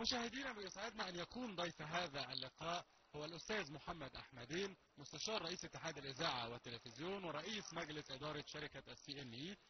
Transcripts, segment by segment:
مشاهدينا بيسعدنا أن يكون ضيف هذا اللقاء هو الأستاذ محمد أحمدين مستشار رئيس اتحاد الإذاعة والتلفزيون ورئيس مجلس إدارة شركة السي ان اي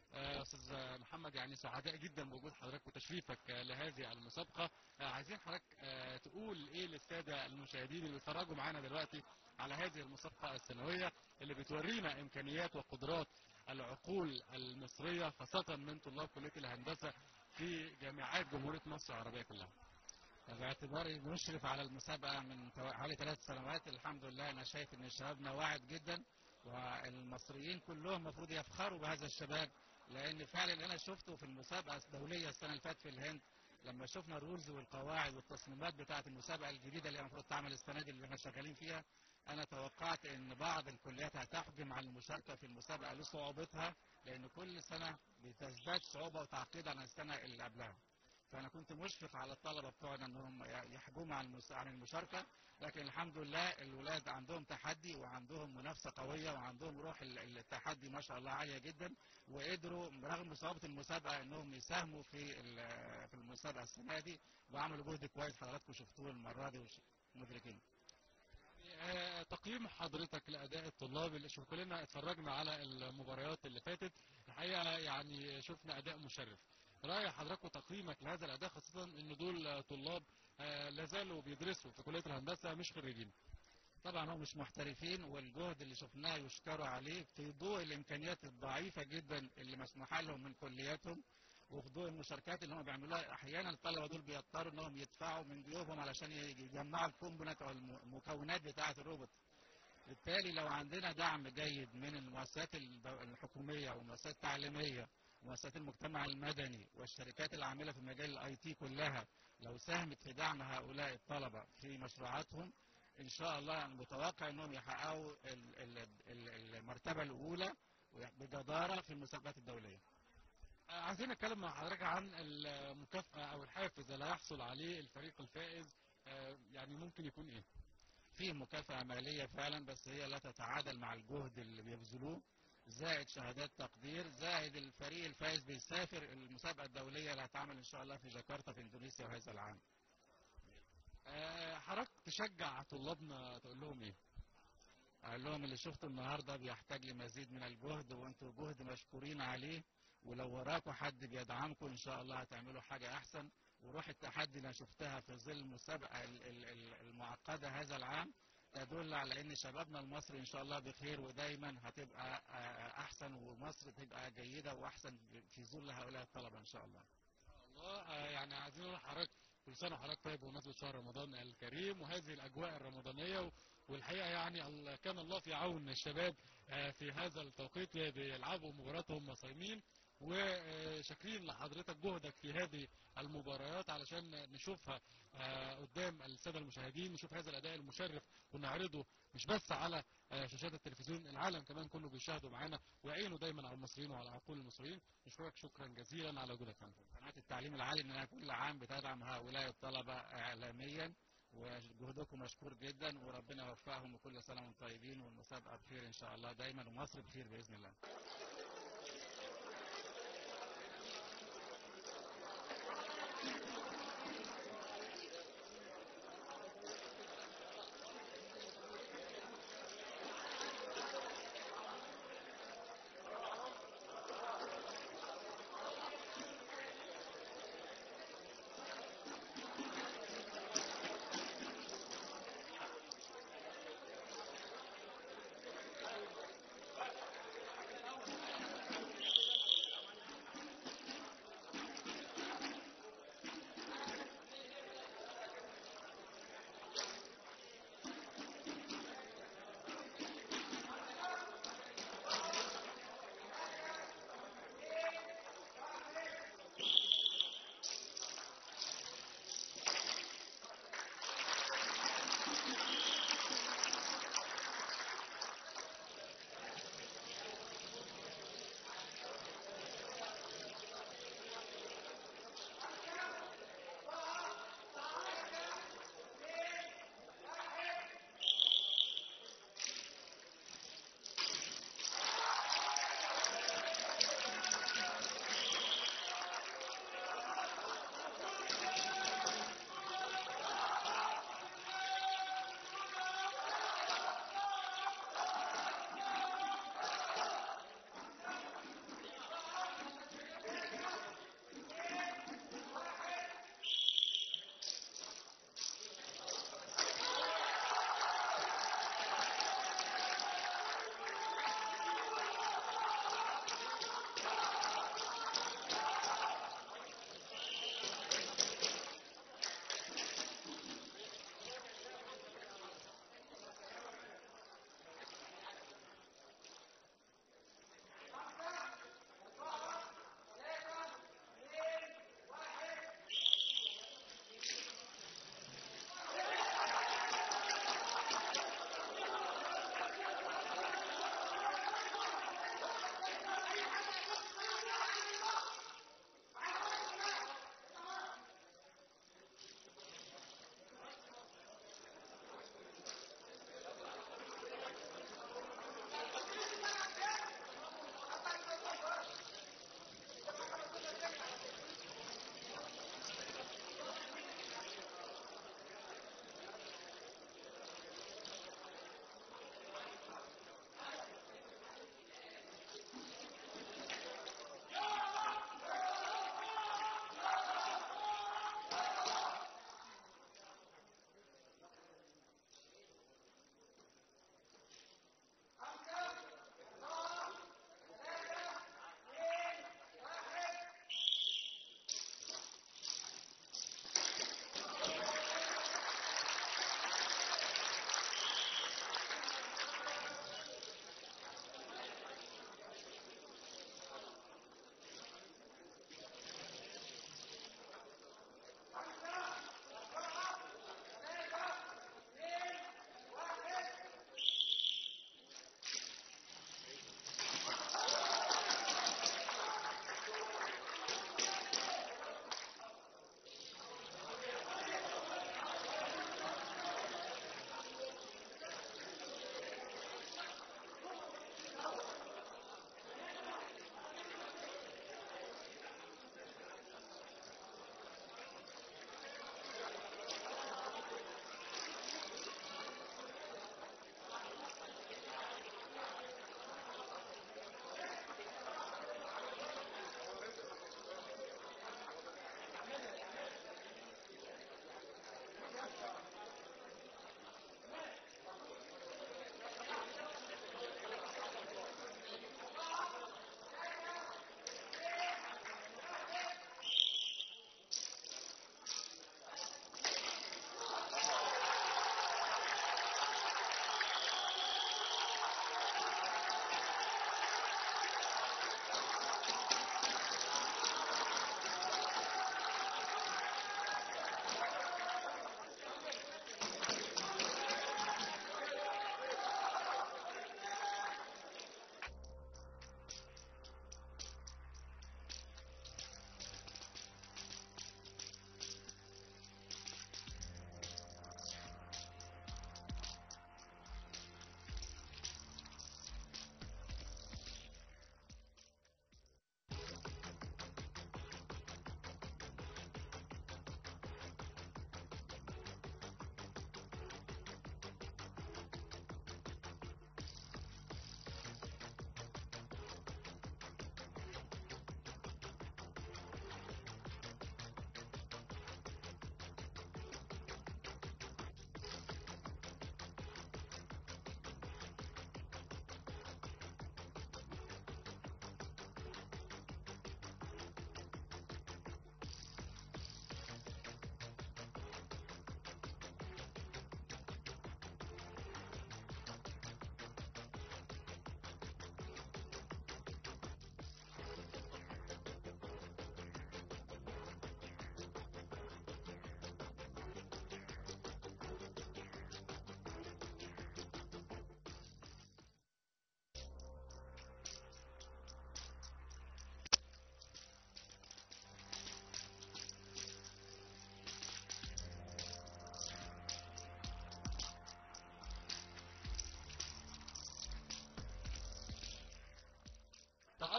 أستاذ محمد يعني سعداء جدا بوجود حضرتك وتشريفك لهذه المسابقة عايزين حضرتك تقول إيه للسادة المشاهدين اللي بيتفرجوا معانا دلوقتي على هذه المسابقة السنوية اللي بتورينا إمكانيات وقدرات العقول المصرية خاصة من طلاب كلية الهندسة في جامعات جمهورية مصر العربية كلها باعتباري مشرف على المسابقة من حوالي ثلاث سنوات الحمد لله أنا شايف إن شبابنا واعد جدا والمصريين كلهم المفروض يفخروا بهذا الشباب لأن فعلا اللي أنا شفته في المسابقة الدولية السنة اللي فاتت في الهند لما شفنا الرولز والقواعد والتصميمات بتاعة المسابقة الجديدة اللي المفروض تعمل السنة دي اللي احنا شغالين فيها أنا توقعت إن بعض الكليات هتحجم على المشاركة في المسابقة لصعوبتها لأن كل سنة بتزداد صعوبة وتعقيد عن السنة اللي قبلها. فانا كنت مشفق على الطلبه بتوعنا انهم يحجموا عن عن المشاركه لكن الحمد لله الولاد عندهم تحدي وعندهم منافسه قويه وعندهم روح التحدي ما شاء الله عاليه جدا وقدروا رغم صعوبه المسابقه انهم يساهموا في في المسابقه السنه دي وعملوا جهد كويس حضراتكم شفتوه المره دي مدركين. يعني تقييم حضرتك لاداء الطلاب اللي شوف كلنا اتفرجنا على المباريات اللي فاتت الحقيقه يعني شفنا اداء مشرف رأي حضرتك وتقييمك لهذا الأداء خاصة إن دول طلاب لا زالوا بيدرسوا في كلية الهندسة مش خريجين. طبعا هم مش محترفين والجهد اللي شفناه يشكروا عليه في ضوء الإمكانيات الضعيفة جدا اللي مسموحة لهم من كلياتهم وفي ضوء المشاركات اللي هم بيعملوها أحيانا الطلبة دول بيضطروا إنهم يدفعوا من جيوبهم علشان يجمعوا الكومبوننت أو المكونات بتاعة الروبوت. بالتالي لو عندنا دعم جيد من المؤسسات الحكومية والمؤسسات التعليمية مؤسسات المجتمع المدني والشركات العامله في مجال الاي تي كلها لو ساهمت في دعم هؤلاء الطلبه في مشروعاتهم ان شاء الله انا متوقع انهم يحققوا المرتبه الاولى بجداره في المسابقات الدوليه. عايزين نتكلم مع حضرتك عن المكافاه او الحافز اللي هيحصل عليه الفريق الفائز يعني ممكن يكون ايه؟ في مكافاه ماليه فعلا بس هي لا تتعادل مع الجهد اللي بيبذلوه زائد شهادات تقدير زائد الفريق الفائز بيسافر المسابقة الدولية اللي هتعمل إن شاء الله في جاكرتا في إندونيسيا هذا العام. أه حضرتك تشجع طلابنا تقول لهم إيه؟ أقول لهم اللي شفته النهارده بيحتاج لمزيد من الجهد وأنتوا جهد مشكورين عليه ولو وراكوا حد بيدعمكم إن شاء الله هتعملوا حاجة أحسن وروح التحدي اللي أنا شفتها في ظل المسابقة المعقدة هذا العام تدل على ان شبابنا المصري ان شاء الله بخير ودايما هتبقى احسن ومصر تبقى جيده واحسن في ظل هؤلاء الطلبه ان شاء الله. الله يعني عايزين نقول لحضرتك كل سنه وحضرتك طيب بمناسبه شهر رمضان الكريم وهذه الاجواء الرمضانيه والحقيقه يعني كان الله في عون الشباب في هذا التوقيت بيلعبوا مباراتهم صايمين وشاكرين لحضرتك جهدك في هذه المباريات علشان نشوفها قدام الساده المشاهدين نشوف هذا الاداء المشرف ونعرضه مش بس على شاشات التلفزيون العالم كمان كله بيشاهدوا معانا ويعينوا دايما على المصريين وعلى عقول المصريين نشكرك شكرا جزيلا على وجودك معنا قناه التعليم العالي انها كل عام بتدعم هؤلاء الطلبه اعلاميا وجهدكم مشكور جدا وربنا يوفقهم وكل سنه وانتم طيبين والمسابقه بخير ان شاء الله دايما ومصر بخير باذن الله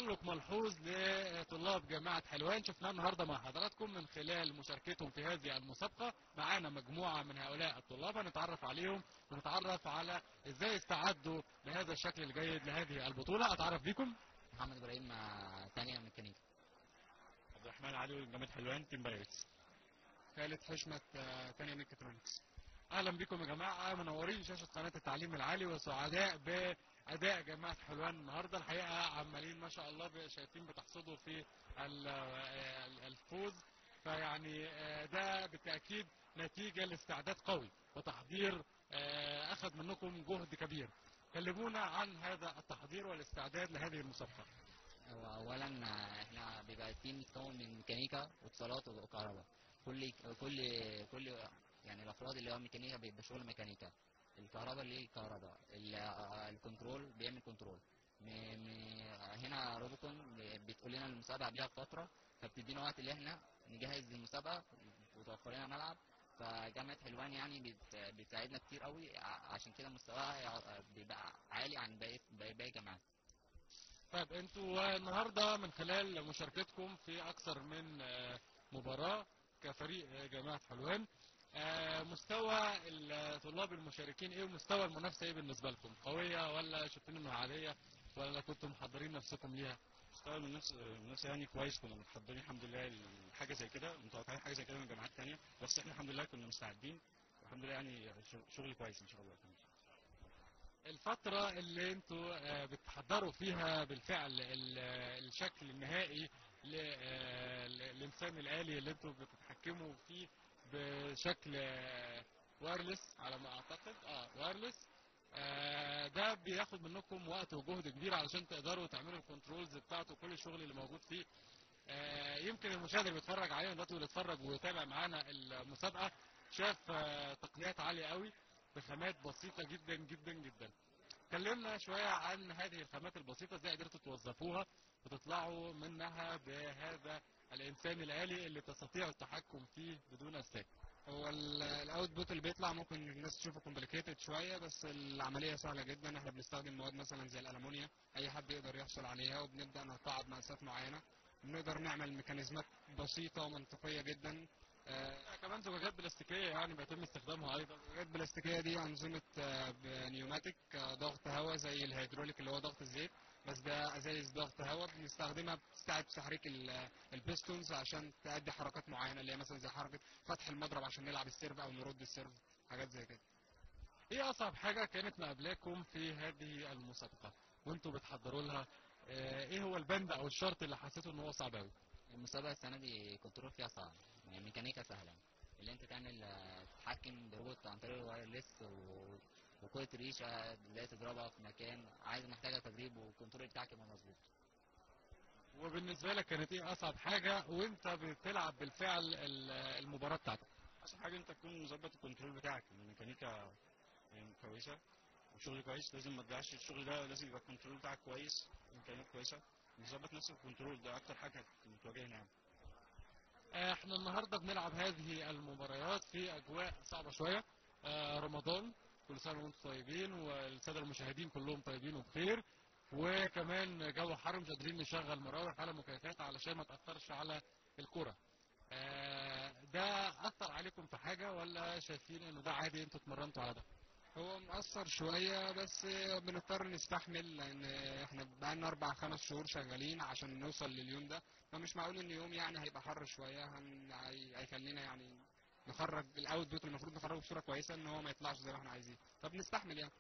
تألق ملحوظ لطلاب جامعة حلوان شفناه النهارده مع حضراتكم من خلال مشاركتهم في هذه المسابقة معانا مجموعة من هؤلاء الطلاب هنتعرف عليهم ونتعرف على ازاي استعدوا لهذا الشكل الجيد لهذه البطولة اتعرف بكم محمد ابراهيم آه، تانية ميكانيكا عبد الرحمن علي جامعة حلوان تيم بايرتس خالد حشمت تانية ميكاترونكس اهلا بكم يا جماعه منورين شاشه قناه التعليم العالي وسعداء باداء جامعه حلوان النهارده الحقيقه عمالين ما شاء الله ب- شايفين بتحصدوا في ال- ال- الفوز فيعني آه، ده بالتاكيد نتيجه لاستعداد قوي وتحضير آه، اخذ منكم جهد كبير كلمونا عن هذا التحضير والاستعداد لهذه المسابقه هو اولا آه، احنا بيبقى التيم متكون من ميكانيكا واتصالات وكهرباء كل كل كل يعني الافراد اللي هو ميكانيكا بيبقى شغل ميكانيكا الكهرباء اللي كهرباء ال- آه، الكنترول بيعمل كنترول م- م- هنا روبوكون بتقول لنا المسابقه قبلها بفتره فبتدينا وقت اللي احنا نجهز للمسابقه وتوفر لنا ملعب فجامعه حلوان يعني بت- بتساعدنا كتير قوي ع- عشان كده مستواها يع- بيبقى عالي عن باقي باقي باقي الجامعات طيب انتوا النهارده من خلال مشاركتكم في اكثر من آه، مباراه كفريق آه، جامعه حلوان آه، مستوى الطلاب المشاركين ايه ومستوى المنافسه ايه بالنسبه لكم قويه ولا شايفين انها عاديه ولا كنتم محضرين نفسكم ليها مستوى المنافسة المنافسة يعني كويس كنا متحضرين الحمد لله لحاجة زي كده متوقعين حاجة زي كده من جامعات تانية بس احنا الحمد لله كنا مستعدين الحمد لله يعني شغ- شغل كويس ان شاء الله الفتره اللي انتوا آه، بتحضروا فيها بالفعل ال- آه، الشكل النهائي ل- آه، الانسان الالي اللي انتوا بتتحكموا فيه بشكل وايرلس على ما اعتقد اه وايرلس آه ده بياخد منكم وقت وجهد كبير علشان تقدروا تعملوا الكنترولز بتاعته كل الشغل اللي موجود فيه آه يمكن المشاهد اللي بيتفرج علينا دلوقتي واللي اتفرج ويتابع معانا المسابقه شاف آه تقنيات عاليه قوي بخامات بسيطه جدا جدا جدا اتكلمنا شويه عن هذه الخامات البسيطه ازاي قدرتوا توظفوها وتطلعوا منها بهذا الانسان الالي اللي تستطيعوا التحكم فيه بدون استاك هو الاوتبوت اللي بيطلع ممكن الناس تشوفه كومبليكيتد شويه بس العمليه سهله جدا احنا بنستخدم مواد مثلا زي الالومنيا اي حد يقدر يحصل عليها وبنبدا نقطعها بمقاسات معينه بنقدر نعمل ميكانيزمات بسيطه ومنطقيه جدا آه كمان زجاجات بلاستيكيه يعني بيتم استخدامها ايضا الزجاجات البلاستيكيه دي انظمه آه، بنيوماتيك آه، ضغط هواء زي الهيدروليك اللي هو ضغط الزيت بس ده ازايز ضغط هواء بنستخدمها بتساعد في تحريك ال- البيستونز عشان تأدي حركات معينه اللي هي مثلا زي حركه فتح المضرب عشان نلعب السيرف او نرد السيرف حاجات زي كده ايه اصعب حاجه كانت مقابلاكم في هذه المسابقه وانتوا بتحضروا لها آه ايه هو البند او الشرط اللي حسيتوا ان هو صعب قوي المسابقة السنة دي كنترول فيها صعب يعني ميكانيكا سهلة اللي انت تعمل آه، تتحكم بروبوت عن طريق الوايرلس و... وكرة ريشة ازاي تضربها في مكان عايز محتاجة تدريب والكنترول بتاعك يبقى مظبوط وبالنسبه لك كانت ايه اصعب حاجه وانت بتلعب بالفعل ال- المباراه بتاعتك احسن حاجة انت تكون مظبط الكنترول بتاعك الميكانيكا يعني كويسة وشغل كويس لازم ما تضيعش الشغل ده لازم يبقى الكنترول بتاعك كويس امكانيات كويسة مظبط نفس الكنترول ده اكتر حاجة بتواجهنا يعني احنا النهارده بنلعب هذه المباريات في اجواء صعبه شويه آه، رمضان كل سنه وانتم طيبين والساده المشاهدين كلهم طيبين وبخير وكمان جو حر مش قادرين نشغل مراوح على مكيفات علشان ما تاثرش على الكره آه، ده اثر عليكم في حاجه ولا شايفين انه ده عادي انتوا اتمرنتوا على ده هو مأثر شوية بس بنضطر نستحمل لأن احنا بقالنا أربع خمس شهور شغالين عشان نوصل لليوم ده فمش معقول إن يوم يعني هيبقى حر شوية هن... هي- هيخلينا يعني نخرج الأوتبوت اللي المفروض نخرجه بصورة كويسة إن هو ما يطلعش زي ما احنا عايزين فبنستحمل يعني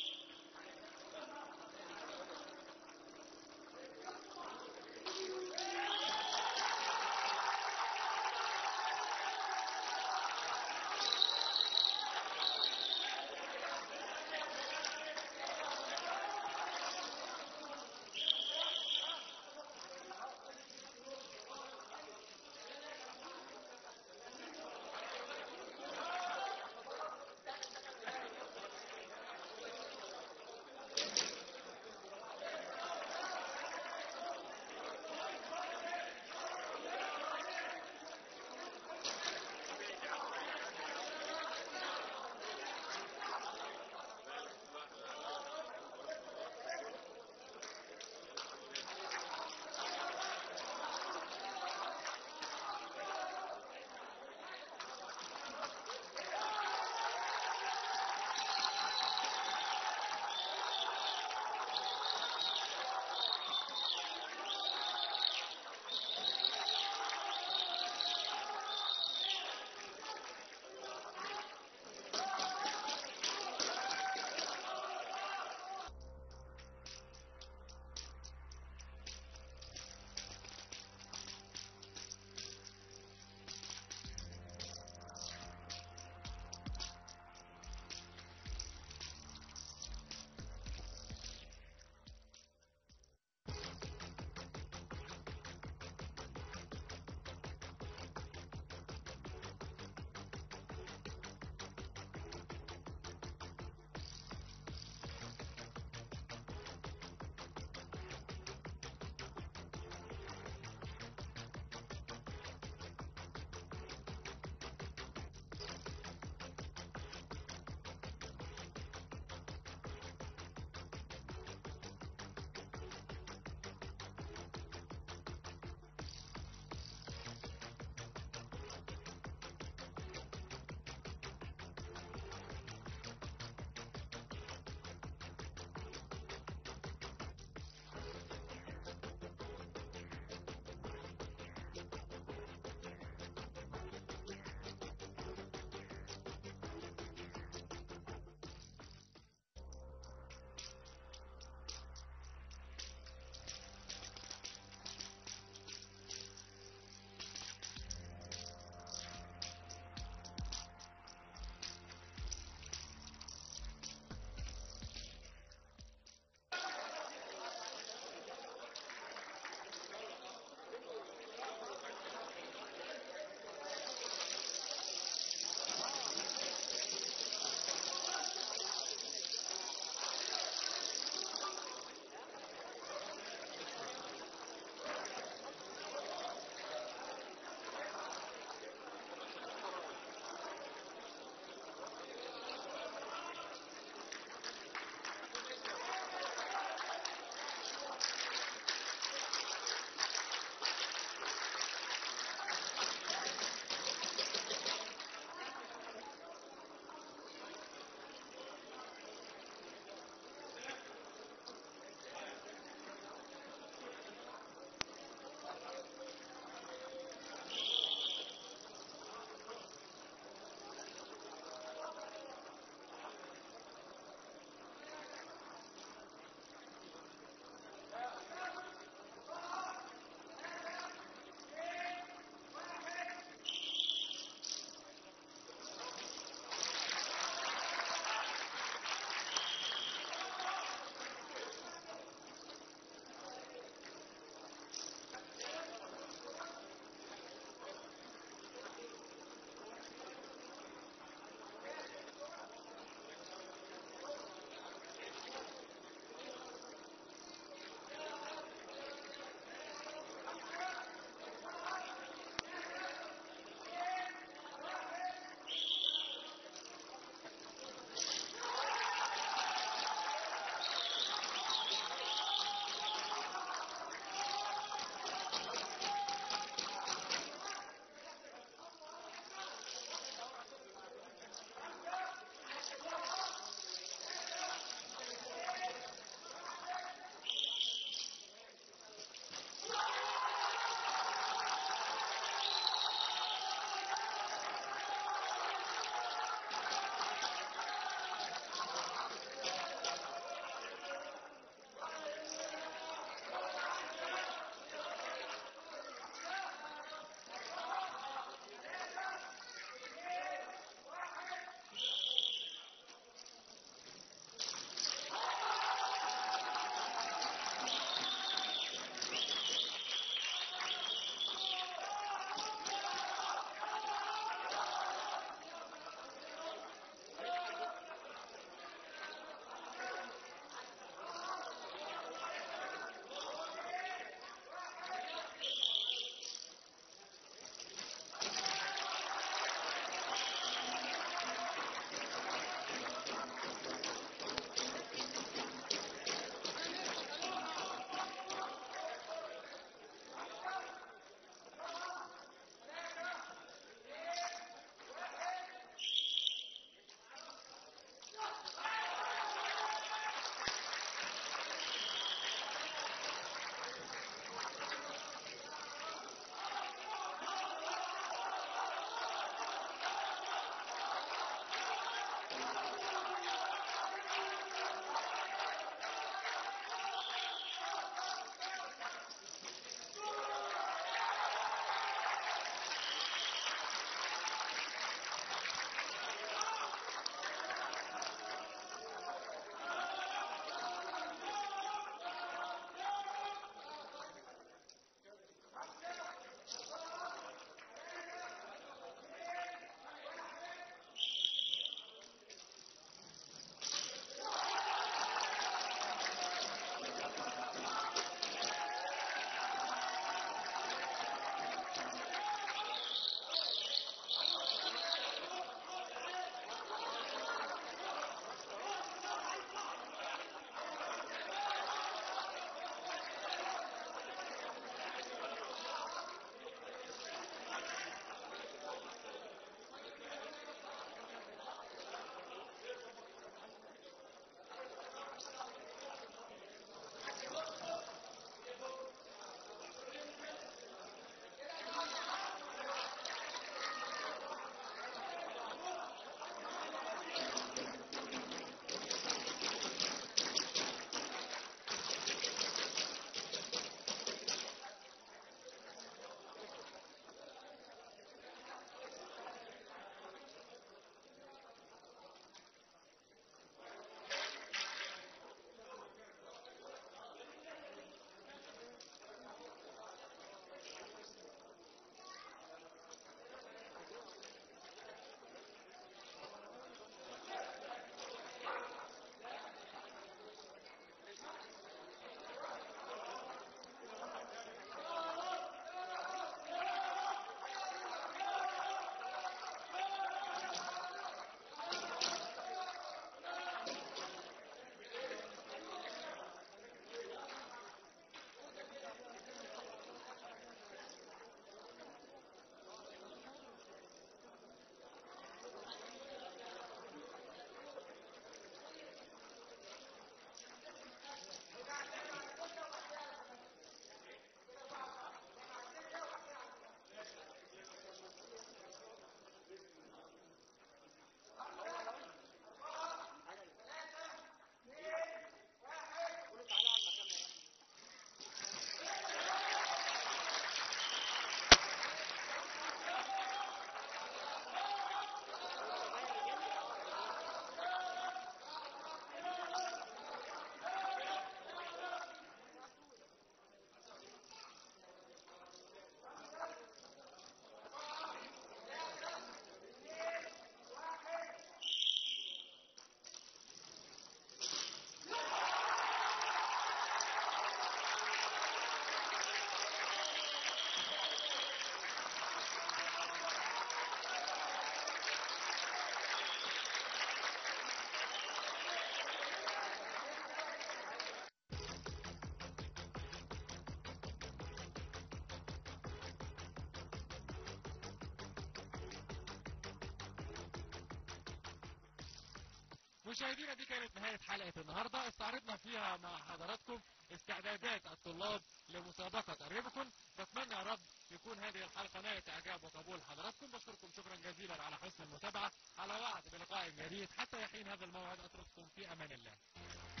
مشاهدينا دي كانت نهاية حلقة النهاردة استعرضنا فيها مع حضراتكم استعدادات الطلاب لمسابقة الريبكون بتمنى يا رب يكون هذه الحلقة نالت إعجاب وقبول حضراتكم بشكركم شكرا جزيلا على حسن المتابعة على وعد بلقاء جديد حتى يحين هذا الموعد أترككم في أمان الله